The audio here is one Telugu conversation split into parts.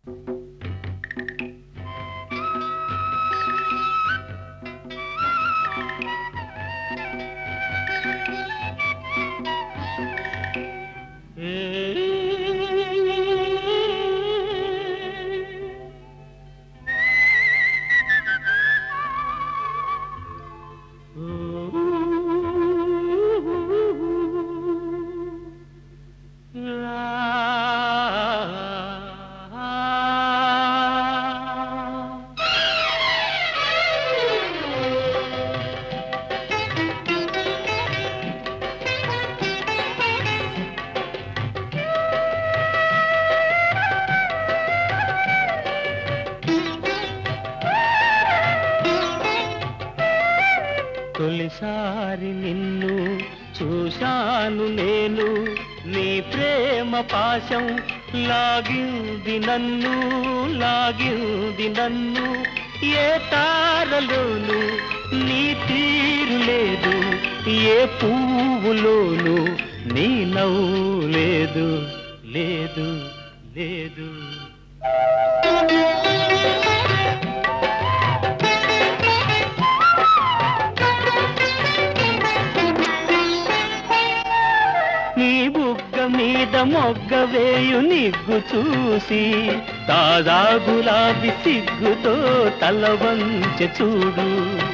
తొలిసారి నిన్ను చూశాను నేను నీ ప్రేమ పాశం లాగింది నన్ను లాగింది నన్ను ఏ తారలోను నీ తీరు లేదు ఏ పువ్వులోను నీ నవ్వు లేదు లేదు లేదు నీ బుగ్గ మీద మొగ్గ వేయు నిగ్గు చూసి తాజా గులాబీ సిగ్గుతో తల వంచె చూడు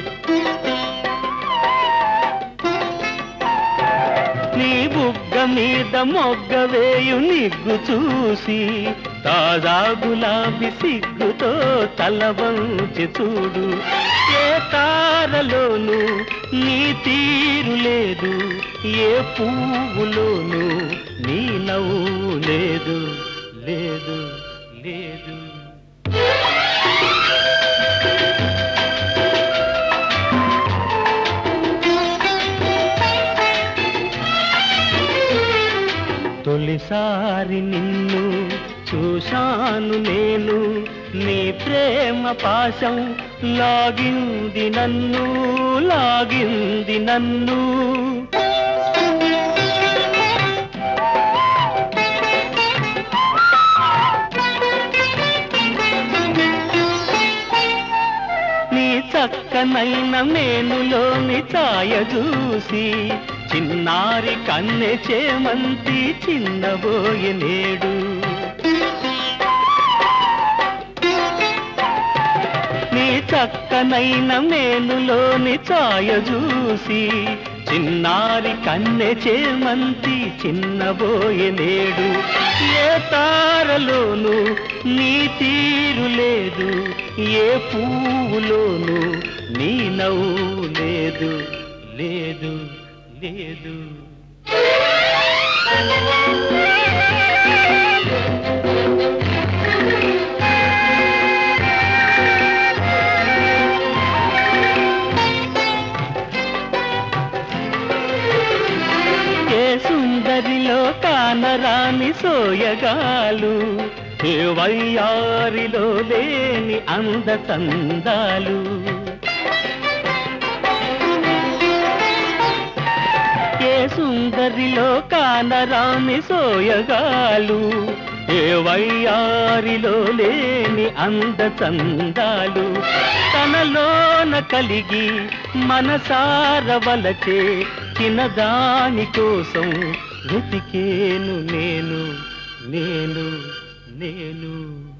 నీ బుగ్గ మీద మొగ్గ వేయు నిగ్గు చూసి తాజా గులాబీ సిగ్గుతో తల వంచె చూడు ఏ తారలోను నీ తీరు లేదు ఏ పువ్వులోను నీ నవ్వు లేదు లేదు లేదు తొలిసారి నిన్ను చూశాను నేను నీ ప్రేమ పాశం లాగింది నన్ను లాగింది నన్ను నీ చక్కనైన మేనులోని ఛాయ చూసి చిన్నారి కన్నె చేమంతి చిన్నబోయే నేడు నీ చక్కనైన మేనులోని ఛాయ చూసి చిన్నారి కన్నె చేమంతి చిన్నబోయే నేడు ఏ తారలోను నీ తీరు లేదు ఏ పువ్వులోను నీ నవ్వు లేదు లేదు లేదు ఏ సుందరిలో కానరాని సోయగాలు ఏ వయ్యారిలో లేని అంద చందాలు ఏ సుందరిలో కానరాని సోయగాలు ఏ వయ్యారిలో లేని అంద చందాలు తనలోన కలిగి మనసార వలచే చిన్నదాని కోసం వెతికేను నేను నేను నేను